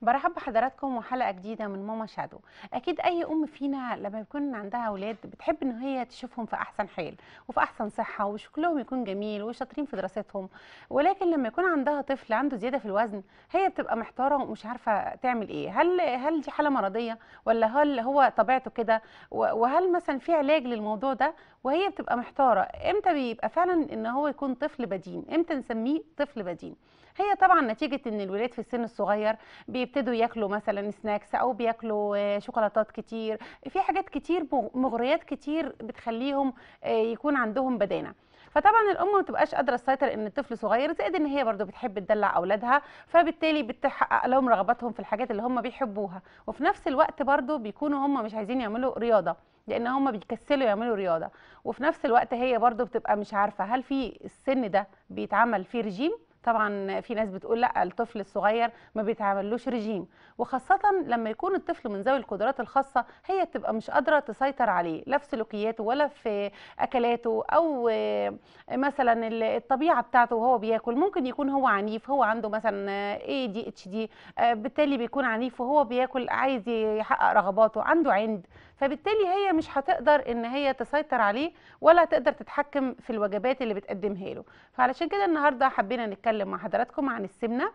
برحب بحضراتكم وحلقة جديدة من ماما شادو أكيد أي أم فينا لما يكون عندها أولاد بتحب إن هي تشوفهم في أحسن حال وفي أحسن صحة وشكلهم يكون جميل وشاطرين في دراستهم ولكن لما يكون عندها طفل عنده زيادة في الوزن هي بتبقى محتارة ومش عارفة تعمل إيه هل هل دي حالة مرضية ولا هل هو طبيعته كده و- وهل مثلا في علاج للموضوع ده وهي بتبقى محتارة إمتى بيبقى فعلا إن هو يكون طفل بدين إمتى نسميه طفل بدين هي طبعا نتيجة إن الولاد في السن الصغير بيبتدوا ياكلوا مثلا سناكس او بياكلوا آه، شوكولاتات كتير في حاجات كتير مغ- مغريات كتير بتخليهم آه، يكون عندهم بدانه فطبعا الام ما بتبقاش قادره تسيطر ان الطفل صغير زائد ان هي برضو بتحب تدلع اولادها فبالتالي بتحقق لهم رغباتهم في الحاجات اللي هم بيحبوها وفي نفس الوقت برضو بيكونوا هم مش عايزين يعملوا رياضه لان هم بيكسلوا يعملوا رياضه وفي نفس الوقت هي برضو بتبقى مش عارفه هل في السن ده بيتعمل فيه رجيم طبعا في ناس بتقول لا الطفل الصغير ما بيتعملوش رجيم وخاصة لما يكون الطفل من ذوي القدرات الخاصة هي بتبقى مش قادرة تسيطر عليه لا في سلوكياته ولا في أكلاته أو آه، مثلا ال- الطبيعة بتاعته وهو بياكل ممكن يكون هو عنيف هو عنده مثلا اي دي اتش دي بالتالي بيكون عنيف وهو بياكل عايز يحقق رغباته عنده عند فبالتالي هي مش هتقدر ان هي تسيطر عليه ولا تقدر تتحكم في الوجبات اللي بتقدمها له فعلشان كده النهارده حبينا نتكلم مع حضراتكم عن السمنه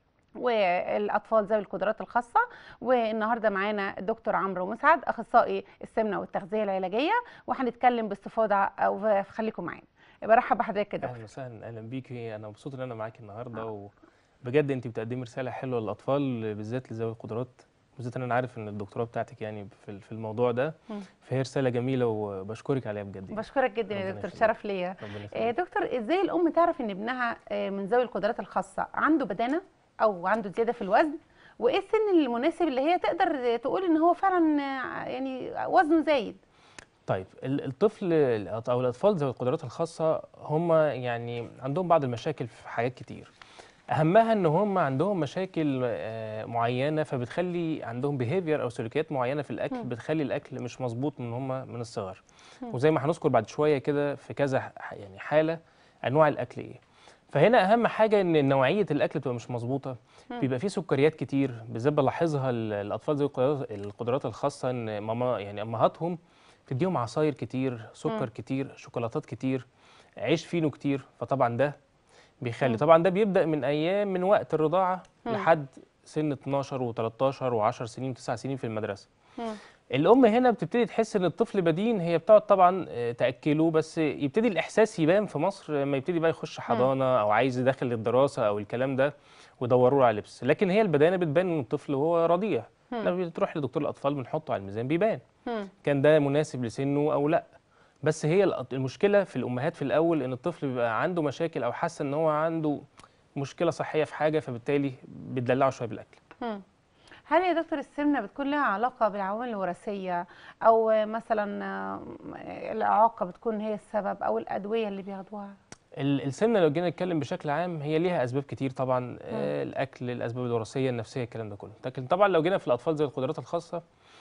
والاطفال ذوي القدرات الخاصه والنهارده معانا الدكتور عمرو مسعد اخصائي السمنه والتغذيه العلاجيه وهنتكلم باستفاضه وخليكم معانا برحب بحضرتك يا دكتور اهلا وسهلا اهلا بيكي انا مبسوط ان انا معاكي النهارده وبجد انت بتقدمي رساله حلوه للاطفال بالذات لذوي القدرات بالذات ان انا عارف ان الدكتوراه بتاعتك يعني في في الموضوع ده مم. فهي رساله جميله وبشكرك عليها بجد يعني. بشكرك جدا يا ربنا دكتور يخليك. شرف ليا ربنا آه، يخليك دكتور ازاي الام تعرف ان ابنها آه، من ذوي القدرات الخاصه عنده بدانه او عنده زياده في الوزن وايه السن المناسب اللي هي تقدر تقول ان هو فعلا آه، يعني وزنه زايد طيب ال- الطفل او الاطفال ذوي القدرات الخاصه هم يعني عندهم بعض المشاكل في حاجات كتير اهمها ان هم عندهم مشاكل آه، معينه فبتخلي عندهم بيهيفير او سلوكيات معينه في الاكل مم. بتخلي الاكل مش مظبوط من هم من الصغر مم. وزي ما هنذكر بعد شويه كده في كذا ح- يعني حاله انواع الاكل ايه فهنا اهم حاجه ان نوعيه الاكل تبقى مش مظبوطه مم. بيبقى فيه سكريات كتير بالذات بلاحظها ال- الاطفال ذوي القدرات- القدرات الخاصه ان ماما يعني امهاتهم تديهم عصاير كتير سكر مم. كتير شوكولاتات كتير عيش فينو كتير فطبعا ده بيخلي مم. طبعا ده بيبدا من ايام من وقت الرضاعه مم. لحد سن 12 و13 و10 سنين و9 سنين في المدرسه مم. الام هنا بتبتدي تحس ان الطفل بدين هي بتقعد طبعا آه، تاكله بس يبتدي الاحساس يبان في مصر لما يبتدي بقى يخش حضانه او عايز يدخل الدراسه او الكلام ده ويدوروا له على لبس لكن هي البدانه بتبان من الطفل وهو رضيع مم. لما بتروح لدكتور الاطفال بنحطه على الميزان بيبان مم. كان ده مناسب لسنه او لا بس هي الأط- المشكله في الامهات في الاول ان الطفل بيبقى عنده مشاكل او حاسه ان هو عنده مشكله صحيه في حاجه فبالتالي بتدلعه شويه بالاكل مم. هل يا دكتور السمنه بتكون لها علاقه بالعوامل الوراثيه او مثلا آه، الاعاقه بتكون هي السبب او الادويه اللي بياخدوها ال- السمنه لو جينا نتكلم بشكل عام هي ليها اسباب كتير طبعا آه، الاكل الاسباب الوراثيه النفسيه الكلام ده كله لكن طبعا لو جينا في الاطفال زي القدرات الخاصه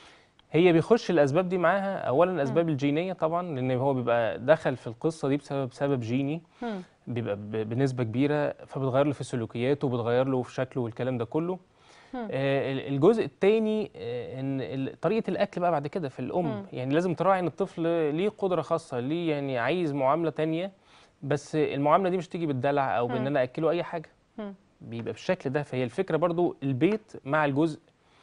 هي بيخش الاسباب دي معاها اولا الاسباب الجينيه طبعا لان هو بيبقى دخل في القصه دي بسبب سبب جيني مم. بيبقى ب- بنسبه كبيره فبتغير له في سلوكياته وبتغير له في شكله والكلام ده كله مم. آه، ال- الجزء الثاني ان ال- طريقه الاكل بقى بعد كده في الام مم. يعني لازم تراعي ان الطفل ليه قدره خاصه ليه يعني عايز معامله تانية بس المعامله دي مش تيجي بالدلع او بان مم. انا اكله اي حاجه مم. بيبقى بالشكل ده فهي الفكره برضو البيت مع الجزء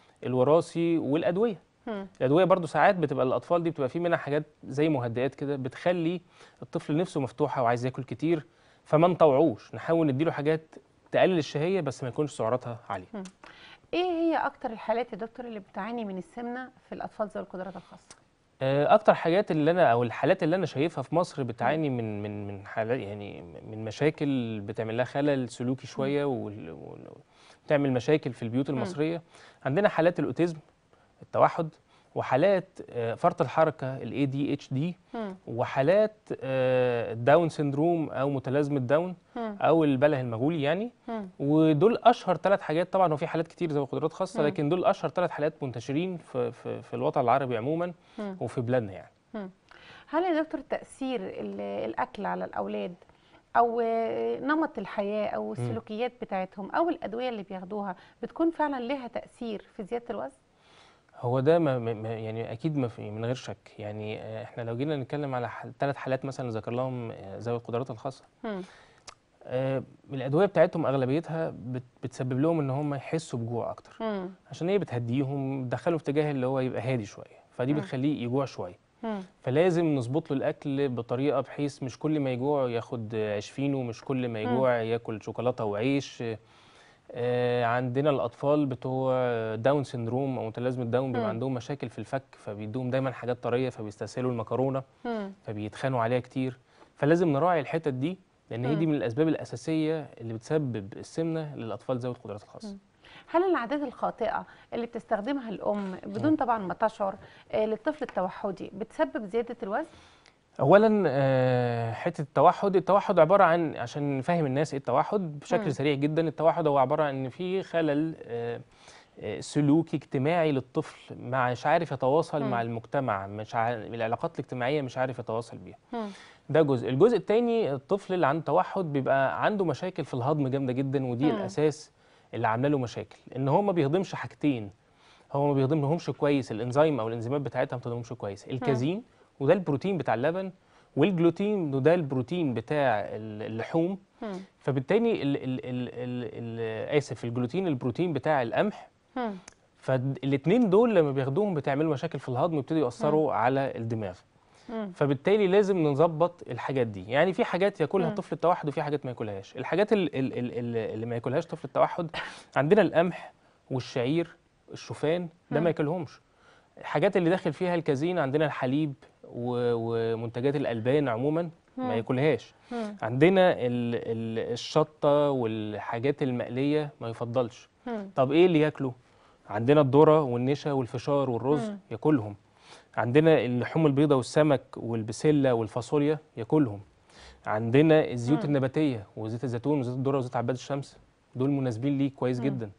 الوراثي والادويه مم. الادويه برضو ساعات بتبقى الاطفال دي بتبقى في منها حاجات زي مهدئات كده بتخلي الطفل نفسه مفتوحه وعايز ياكل كتير فما نطوعوش نحاول نديله حاجات تقلل الشهيه بس ما يكونش سعراتها عاليه ايه هي اكتر الحالات يا دكتور اللي بتعاني من السمنه في الاطفال ذوي القدرات الخاصه آه، اكتر حاجات اللي انا او الحالات اللي انا شايفها في مصر بتعاني من من من حالات يعني من مشاكل بتعمل لها خلل سلوكي شويه وال- وال- وبتعمل مشاكل في البيوت المصريه عندنا حالات الاوتيزم التوحد وحالات آه، فرط الحركه الاي دي اتش دي مم. وحالات آه، الداون سيندروم او متلازمه داون مم. او البله المغولي يعني مم. ودول اشهر ثلاث حاجات طبعا هو في حالات كتير زي قدرات خاصه مم. لكن دول اشهر ثلاث حالات منتشرين في في, في الوطن العربي عموما مم. وفي بلادنا يعني هل يا دكتور تاثير ال- الاكل على الاولاد او آه، نمط الحياه او السلوكيات بتاعتهم او الادويه اللي بياخدوها بتكون فعلا لها تاثير في زياده الوزن هو ده ما ما- ما- يعني اكيد ما في من غير شك يعني آه، احنا لو جينا نتكلم على ثلاث حالات مثلا ذكر لهم آه، ذوي القدرات الخاصه مم. آه، الادويه بتاعتهم اغلبيتها بت- بتسبب لهم ان هم يحسوا بجوع اكتر مم. عشان هي بتهديهم بتدخلهم في اتجاه اللي هو يبقى هادي شويه فدي مم. بتخليه يجوع شويه مم. فلازم نظبط له الاكل بطريقه بحيث مش كل ما يجوع ياخد عيش فينو مش كل ما يجوع ياكل شوكولاته وعيش آه، عندنا الاطفال بتوع داون سيندروم او متلازمه داون مم. بيبقى عندهم مشاكل في الفك فبيدوهم دايما حاجات طريه فبيستسهلوا المكرونه مم. فبيتخانوا عليها كتير فلازم نراعي الحتت دي لان هي دي مم. من الاسباب الاساسيه اللي بتسبب السمنه للاطفال ذوي القدرات الخاصه هل العادات الخاطئه اللي بتستخدمها الام بدون طبعا ما تشعر آه، للطفل التوحدي بتسبب زياده الوزن اولا آه، حته التوحد التوحد عباره عن عشان نفهم الناس ايه التوحد مم. بشكل سريع جدا التوحد هو عباره عن ان في خلل آه، آه، سلوكي اجتماعي للطفل مع مش عارف يتواصل مم. مع المجتمع مش عارف العلاقات الاجتماعيه مش عارف يتواصل بيها مم. ده جزء الجزء الثاني الطفل اللي عنده توحد بيبقى عنده مشاكل في الهضم جامده جدا ودي مم. الاساس اللي عامله له مشاكل ان هو ما بيهضمش حاجتين هو ما بيهضمهمش كويس الانزيم او الانزيمات بتاعتها ما بتهضمش كويس الكازين وده البروتين بتاع اللبن والجلوتين وده البروتين بتاع ال- اللحوم مم. فبالتالي ال ال ال ال ال اسف الجلوتين البروتين بتاع القمح مم. فالاثنين دول لما بياخدوهم بتعملوا مشاكل في الهضم ويبتدوا ياثروا على الدماغ مم. فبالتالي لازم نظبط الحاجات دي يعني في حاجات ياكلها مم. طفل التوحد وفي حاجات ما ياكلهاش الحاجات ال- ال- ال- ال- اللي ما ياكلهاش طفل التوحد عندنا القمح والشعير الشوفان ده مم. ما ياكلهمش الحاجات اللي داخل فيها الكازين عندنا الحليب و- ومنتجات الالبان عموما مم. ما ياكلهاش مم. عندنا ال- ال- الشطه والحاجات المقليه ما يفضلش مم. طب ايه اللي ياكله عندنا الذره والنشا والفشار والرز مم. ياكلهم عندنا اللحوم البيضاء والسمك والبسله والفاصوليا ياكلهم عندنا الزيوت مم. النباتيه وزيت الزيتون وزيت الذره وزيت عباد الشمس دول مناسبين ليه كويس مم. جدا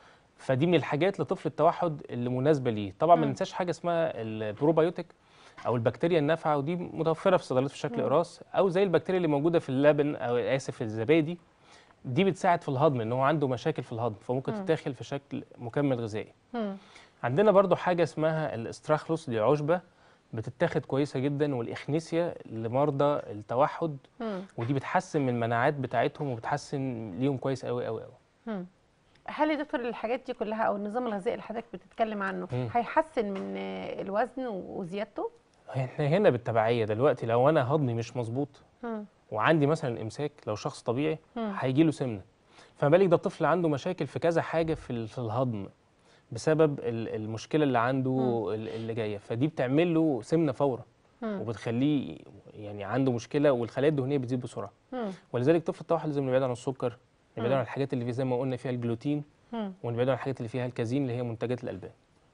فدي من الحاجات لطفل التوحد اللي مناسبه ليه طبعا ما مم. ننساش حاجه اسمها البروبايوتيك او البكتيريا النافعه ودي متوفره في الصيدليات في شكل مم. اقراص او زي البكتيريا اللي موجوده في اللبن او اسف الزبادي دي بتساعد في الهضم ان هو عنده مشاكل في الهضم فممكن مم. تتاخل في شكل مكمل غذائي مم. عندنا برضو حاجه اسمها الاستراخلوس دي عشبه بتتاخد كويسه جدا والاخنيسيا لمرضى التوحد مم. ودي بتحسن من المناعات بتاعتهم وبتحسن ليهم كويس قوي قوي قوي مم. هل يا دكتور الحاجات دي كلها او النظام الغذائي اللي حضرتك بتتكلم عنه مم. هيحسن من آه، الوزن وزيادته؟ احنا هنا بالتبعيه دلوقتي لو انا هضمي مش مظبوط مم. وعندي مثلا امساك لو شخص طبيعي مم. هيجي له سمنه فما بالك ده طفل عنده مشاكل في كذا حاجه في ال- في الهضم بسبب ال- المشكله اللي عنده مم. ال- اللي جايه فدي بتعمل له سمنه فورا مم. وبتخليه يعني عنده مشكله والخلايا الدهنيه بتزيد بسرعه مم. ولذلك طفل التوحد لازم نبعد عن السكر نبعد مم. عن الحاجات اللي فيه زي ما قلنا فيها الجلوتين مم. ونبعد عن الحاجات اللي فيها الكازين اللي هي منتجات الالبان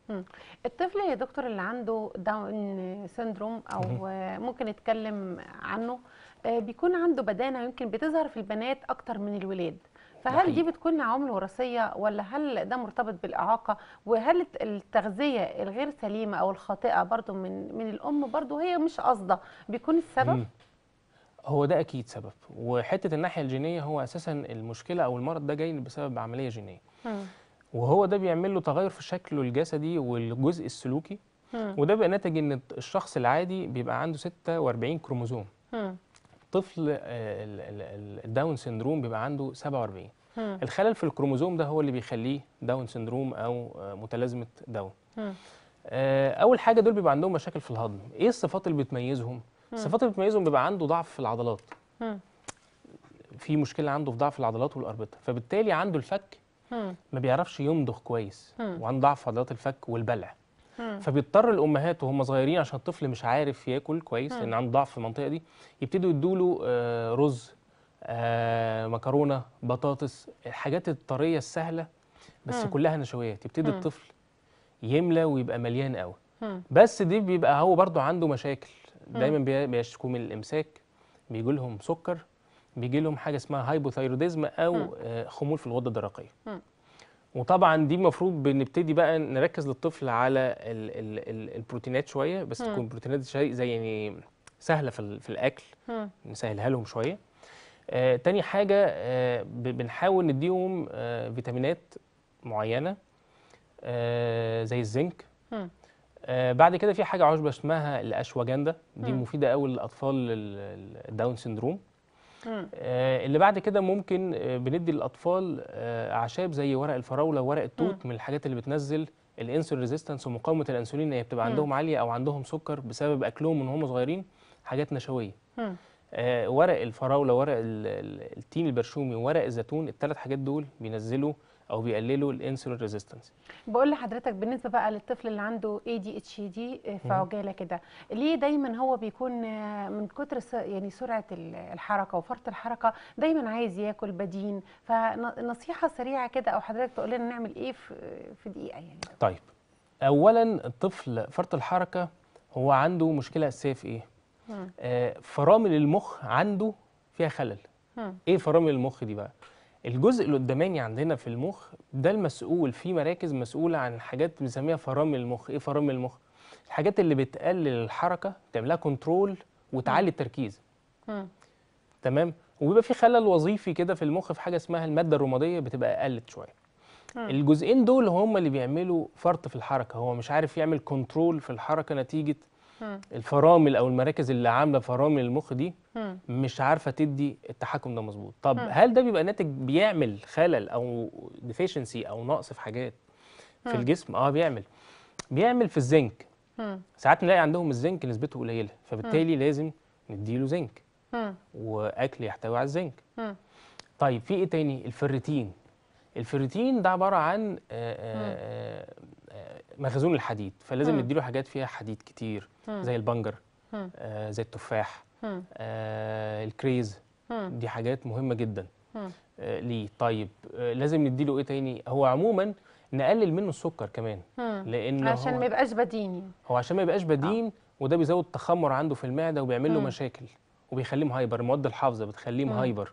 الطفل يا دكتور اللي عنده داون سيندروم او مهم. آه، ممكن نتكلم عنه آه، بيكون عنده بدانه يمكن بتظهر في البنات اكتر من الولاد فهل دي حقيقي. بتكون عوامل وراثيه ولا هل ده مرتبط بالاعاقه وهل الت- التغذيه الغير سليمه او الخاطئه برضو من من الام برضو هي مش قاصده بيكون السبب مم. هو ده اكيد سبب وحته الناحيه الجينيه هو اساسا المشكله او المرض ده جاي بسبب عمليه جينيه مم. وهو ده بيعمل له تغير في شكله الجسدي والجزء السلوكي مم. وده بقى ناتج ان الشخص العادي بيبقى عنده 46 كروموزوم مم. طفل آه، ال- ال- ال- الداون سيندروم بيبقى عنده 47 مم. الخلل في الكروموزوم ده هو اللي بيخليه داون سيندروم او آه، متلازمه داون مم. آه، اول حاجه دول بيبقى عندهم مشاكل في الهضم ايه الصفات اللي بتميزهم مم. الصفات اللي بتميزهم بيبقى عنده ضعف في العضلات مم. في مشكله عنده في ضعف العضلات والاربطه فبالتالي عنده الفك مم. ما بيعرفش يمضغ كويس مم. وعنده ضعف في عضلات الفك والبلع مم. فبيضطر الامهات وهم صغيرين عشان الطفل مش عارف ياكل كويس مم. لان عنده ضعف في المنطقه دي يبتدوا يدوله آه، رز آه، مكرونه بطاطس الحاجات الطريه السهله بس مم. كلها نشويات يبتدي مم. الطفل يملى ويبقى مليان قوي مم. بس دي بيبقى هو برضه عنده مشاكل مم. دايما بي- بيشكوا من الامساك بيجي لهم سكر بيجي لهم حاجه اسمها هايبوثايروديزم مم. او آه، خمول في الغده الدرقيه مم. وطبعا دي المفروض بنبتدي بقى نركز للطفل على ال ال ال البروتينات شويه بس مم. تكون بروتينات شيء زي يعني سهله في, ال- في الاكل مم. نسهلها لهم شويه آه تاني حاجه آه ب- بنحاول نديهم آه فيتامينات معينه آه زي الزنك مم. آه بعد كده في حاجه عشبه اسمها الاشواجندا دي مم. مفيده قوي للاطفال ال- ال- الداون سيندروم مم. آه، اللي بعد كده ممكن آه، بندي للاطفال آه، اعشاب زي ورق الفراوله وورق التوت من الحاجات اللي بتنزل الانسولين ريزيستنس ومقاومه الانسولين اللي بتبقى مم. عندهم عاليه او عندهم سكر بسبب اكلهم من هم صغيرين حاجات نشويه مم. آه، ورق الفراوله ورق ال- ال- التين البرشومي وورق الزيتون الثلاث حاجات دول بينزلوا او بيقللوا الانسولين ريزيستنس بقول لحضرتك بالنسبه بقى للطفل اللي عنده اي دي اتش دي في عجاله كده ليه دايما هو بيكون آه، من كتر س- يعني سرعه ال- الحركه وفرط الحركه دايما عايز ياكل بدين فنصيحه سريعه كده او حضرتك تقول لنا نعمل ايه في في دقيقه يعني طيب اولا الطفل فرط الحركه هو عنده مشكله اساسيه في ايه مم. آه، فرامل المخ عنده فيها خلل مم. ايه فرامل المخ دي بقى الجزء اللي قداماني عندنا في المخ ده المسؤول في مراكز مسؤوله عن حاجات بنسميها فرامل المخ ايه فرامل المخ الحاجات اللي بتقلل الحركه تعملها كنترول وتعلي التركيز مم. تمام وبيبقى في خلل وظيفي كده في المخ في حاجه اسمها الماده الرماديه بتبقى قلت شويه مم. الجزئين دول هم اللي بيعملوا فرط في الحركه هو مش عارف يعمل كنترول في الحركه نتيجه مم. الفرامل او المراكز اللي عامله فرامل المخ دي مم. مش عارفه تدي التحكم ده مظبوط طب مم. هل ده بيبقى ناتج بيعمل خلل او ديفيشنسي او نقص في حاجات في مم. الجسم اه بيعمل بيعمل في الزنك مم. ساعات نلاقي عندهم الزنك نسبته قليله فبالتالي لازم نديله زنك مم. واكل يحتوي على الزنك مم. طيب في ايه تاني الفريتين الفريتين ده عباره عن آه، آه، آه، مخزون الحديد فلازم مم. نديله حاجات فيها حديد كتير مم. زي البنجر مم. آه، زي التفاح مم. آه، الكريز مم. دي حاجات مهمه جدا مم. آه، ليه طيب آه، لازم نديله ايه تاني هو عموما نقلل منه السكر كمان مم. لان عشان هو, ما يبقاش بدين يعني. هو عشان ما يبقاش بدين وده بيزود التخمر عنده في المعده وبيعمل له مم. مشاكل وبيخليه مهايبر المواد الحافظه بتخليه مم. مهايبر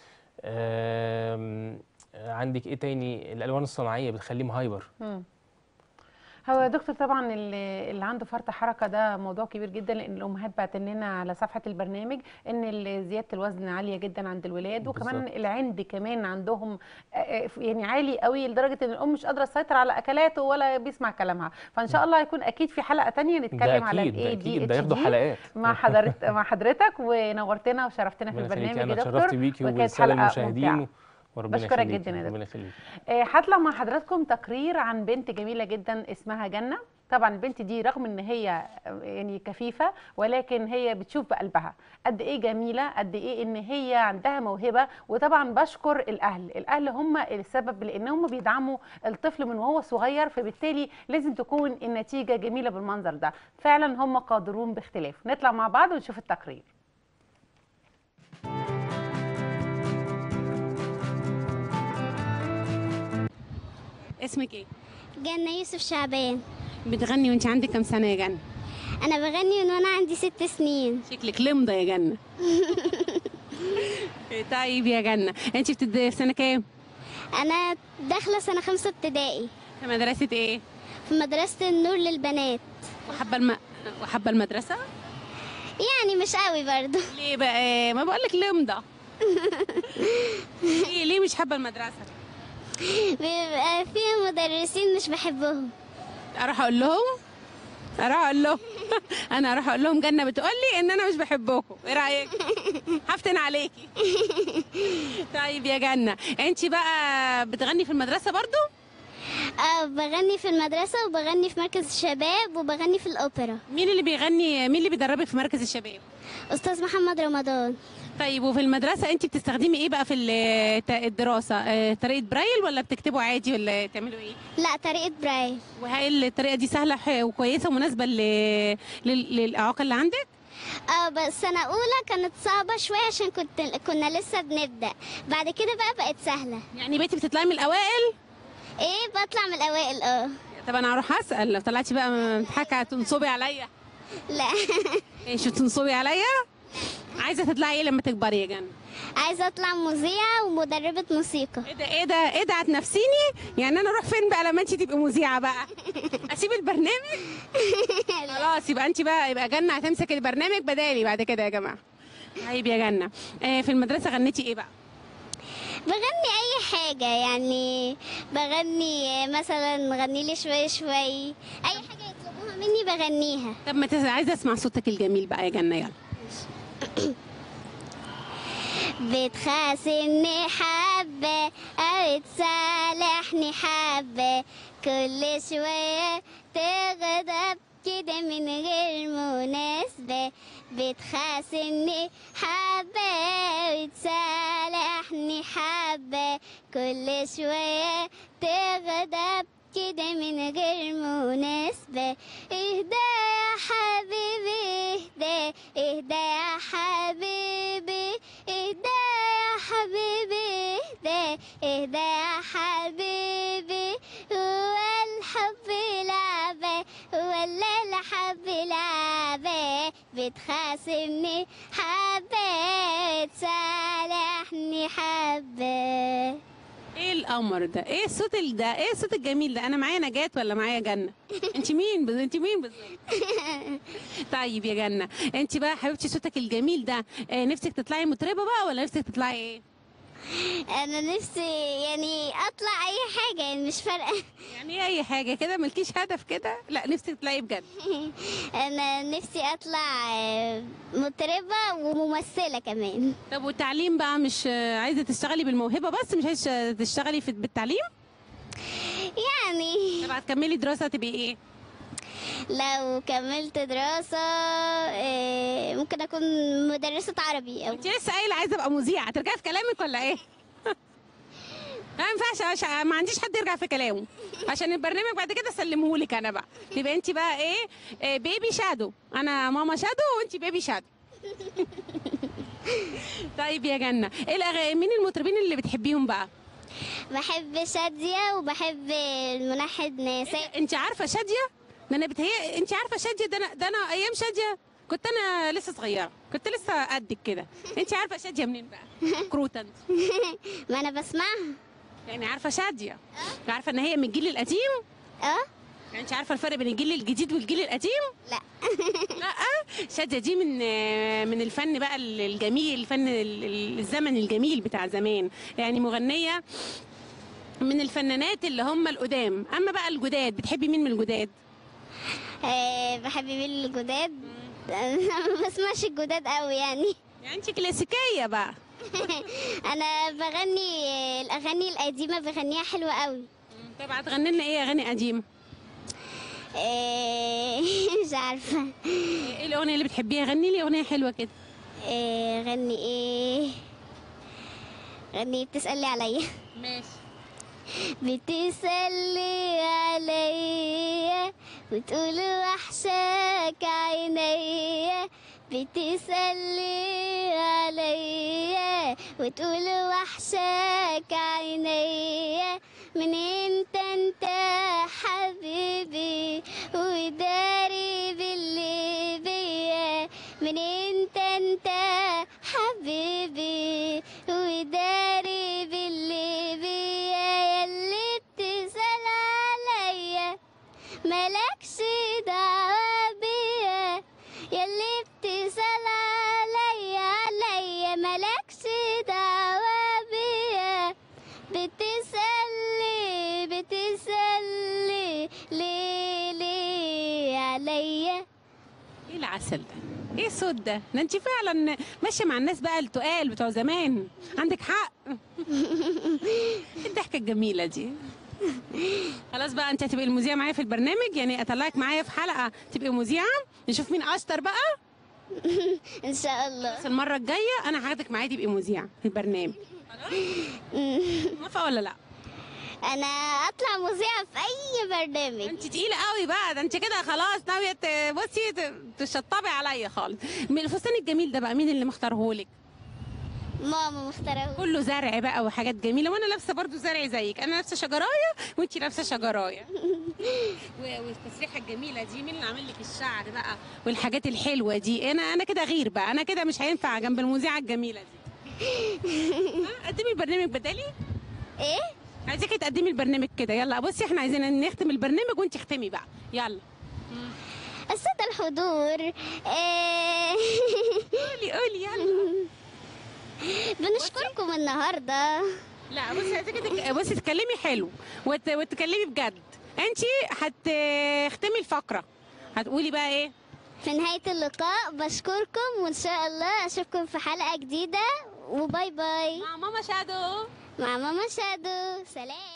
آم، آه، عندك ايه تاني الالوان الصناعيه بتخليه مهايبر مم. هو يا دكتور طبعا اللي, اللي عنده فرط حركه ده موضوع كبير جدا لان الامهات بعتن لنا على صفحه البرنامج ان ال- زياده الوزن عاليه جدا عند الولاد وكمان بالظبط. العند كمان عندهم آه، آه، يعني عالي قوي لدرجه ان الام مش قادره تسيطر على اكلاته ولا بيسمع كلامها فان شاء الله هيكون اكيد في حلقه تانية ده نتكلم على اكيد ده الاي دي اكيد ده ياخدوا حلقات مع حضرتك مع حضرتك ونورتنا وشرفتنا في ربنا يخليكي البرنامج انا يا دكتور اتشرفت بيكي وكانت وبالساده حلقة المشاهدين ممتعة. وربنا بشكرك يخليكي جدا يا دكتور. ربنا يخليكي آه، هطلع مع حضراتكم تقرير عن بنت جميله جدا اسمها جنه طبعا البنت دي رغم ان هي آه، يعني كفيفه ولكن هي بتشوف بقلبها قد ايه جميله قد ايه ان هي عندها موهبه وطبعا بشكر الاهل الاهل هم السبب لان هم بيدعموا الطفل من وهو صغير فبالتالي لازم تكون النتيجه جميله بالمنظر ده فعلا هم قادرون باختلاف نطلع مع بعض ونشوف التقرير اسمك ايه؟ جنة يوسف شعبان بتغني وانت عندك كام سنة يا جنة؟ أنا بغني من وأنا عندي ست سنين شكلك لمضة يا جنة طيب يا جنة انت بتد في سنة كام؟ أنا داخلة سنة خمسة ابتدائي في مدرسة ايه؟ في مدرسة النور للبنات وحابة الم... وحابة المدرسة؟ يعني مش قوي برضو ليه بقى؟ ما بقولك لمضة ليه ليه مش حابة المدرسة؟ بيبقى فيها مدرسين مش بحبهم اروح اقول لهم اروح اقول لهم انا اروح اقول لهم جنة بتقول لي ان انا مش بحبكم ايه رايك هفتن عليكي طيب يا جنة انت بقى بتغني في المدرسة برضو أه بغني في المدرسة وبغني في مركز الشباب وبغني في الأوبرا مين اللي بيغني مين اللي بيدربك في مركز الشباب أستاذ محمد رمضان طيب وفي المدرسة انت بتستخدمي ايه بقى في ال- ت- الدراسة آه، طريقة برايل ولا بتكتبوا عادي ولا تعملوا ايه لا طريقة برايل وهل الطريقة دي سهلة ح- وكويسة ومناسبة ل- لل- للإعاقة اللي عندك اه بس سنة أولى كانت صعبة شوية عشان كنت كنا لسه بنبدأ بعد كده بقى بقت سهلة يعني بقيتي بتطلعي من الأوائل ايه بطلع من الأوائل اه طب انا هروح اسال لو طلعتي بقى مضحكه تنصبي عليا لا ايش تنصبي عليا عايزه تطلعي ايه لما تكبري يا جنة عايزة أطلع مذيعة ومدربة موسيقى ايه ده ايه ده ايه ده هتنافسيني يعني انا اروح فين بقى لما انت تبقي مذيعه بقى اسيب البرنامج خلاص يبقى انت بقى يبقى جنة هتمسك البرنامج بدالي بعد كده يا جماعه طيب يا جنة آه في المدرسة غنيتي ايه بقى؟ بغني اي حاجه يعني بغني مثلا غني لي شوي شوي اي حاجه يطلبوها مني بغنيها طب ما تس- عايزة اسمع صوتك الجميل بقى يا جنة يلا بتخاصمني حبة أو تصالحني حبة كل شوية تغضب كده من غير مناسبة بتخاصمني حبة وتصالحني حبة كل شوية تغضب كده من غير مناسبة اهدى يا حبيبي اهدى اهدى يا حبيبي اهدى يا حبيبي اهدى اهدى يا حبيبي هو الحب لعبة ولا الحب لعبة بتخاصمني حبة تصالحني حبة ايه القمر ده؟ ايه الصوت ال- ده؟ ايه الصوت الجميل ده؟ انا معايا نجاة ولا معايا جنة؟ انت مين؟ بز- انت مين بالظبط؟ طيب يا جنة انت بقى حبيبتي صوتك الجميل ده آه نفسك تطلعي مطربة بقى ولا نفسك تطلعي ايه؟ انا نفسي يعني اطلع اي حاجة يعني مش فارقة يعني ايه اي حاجة كده مالكيش هدف كده؟ لا نفسك تطلعي بجد انا نفسي اطلع آه، مطربة وممثلة كمان طب والتعليم بقى مش آه، عايزة تشتغلي بالموهبة بس مش عايزة تشتغلي في بالتعليم؟ يعني طب هتكملي دراسة تبقي ايه؟ لو كملت دراسة آه، ممكن أكون مدرسة عربي أو انت لسه قايله عايزه ابقى مذيعه ترجعي في كلامك ولا ايه؟ ما ينفعش عشان ما عنديش حد يرجع في كلامه عشان البرنامج بعد كده اسلمه لك انا بقى تبقى انت بقى ايه, إيه بيبي شادو انا ماما شادو وانت بيبي شادو طيب يا جنة ايه الأغاني مين المطربين اللي بتحبيهم بقى؟ بحب شادية وبحب المنحد ناسا انت عارفة شادية؟ ده انا بتهيأ انت عارفة شادية ده انا ده انا ايام شادية كنت انا لسه صغيرة كنت لسه قدك كده انت عارفة شادية منين بقى؟ كروتا انت ما أنا بسمعها يعني عارفة شادية عارفة ان هي من الجيل القديم اه يعني انت عارفه الفرق بين الجيل الجديد والجيل القديم لا لا شاديه دي من من الفن بقى الجميل الفن ال- ال- الزمن الجميل بتاع زمان يعني مغنيه من الفنانات اللي هم القدام اما بقى الجداد بتحبي مين من الجداد آه، بحب مين الجداد أنا ما بسمعش الجداد قوي يعني يعني انت كلاسيكيه بقى أنا بغني آه، الأغاني القديمة بغنيها حلوة قوي طب هتغني لنا ايه اغاني قديمه آه، مش عارفة ايه الاغنيه اللي بتحبيها غني لي اغنيه حلوه كده آه، غني ايه غني بتسألي عليا ماشي بتسلي عليا وتقول وحشك عينيا بتسلي عليا وتقول وحشك عينيا من انت انت حبيبي وداري باللي بيا من انت انت حبيبي وداري باللي بيا ياللي بتسأل عليا مالكش دعوة بيا ياللي بتسأل عليا عليا مالكش دعوة بيا بتسألي بتسألي ليه ليه عليا ايه العسل ده ايه الصوت ده ده انت فعلا ماشيه مع الناس بقى التقال بتوع زمان عندك حق الضحكه الجميله دي خلاص بقى انت هتبقي المذيعه معايا في البرنامج يعني اطلعك معايا في حلقه تبقي مذيعه نشوف مين اشطر بقى ان شاء الله بس المره الجايه انا هاخدك معايا تبقي مذيعه في البرنامج موافقه ولا لا انا اطلع مذيعة في اي برنامج انت تقيله قوي بقى ده انت كده خلاص ناويه ت- بصي ت- تشطبي عليا خالص من الفستان الجميل ده بقى مين اللي مختارهولك ماما مختاره كله زرع بقى وحاجات جميله وانا لابسه برضو زرع زيك انا لابسه شجرايه وانتي لابسه شجرايه و- والتسريحه الجميله دي مين اللي عامل لك الشعر بقى والحاجات الحلوه دي انا انا كده غير بقى انا كده مش هينفع جنب المذيعه الجميله دي ها؟ قدمي البرنامج بدالي ايه عايزاكي تقدمي البرنامج كده يلا بصي احنا عايزين نختم البرنامج وانتي اختمي بقى يلا السادة الحضور آه، قولي قولي يلا بنشكركم النهارده لا بصي عايزاكي تك- بصي تتكلمي حلو وت... وتتكلمي بجد انت هتختمي الفقره هتقولي بقى ايه في نهاية اللقاء بشكركم وإن شاء الله أشوفكم في حلقة جديدة وباي باي مع ماما شادو مع ماما شادو سلام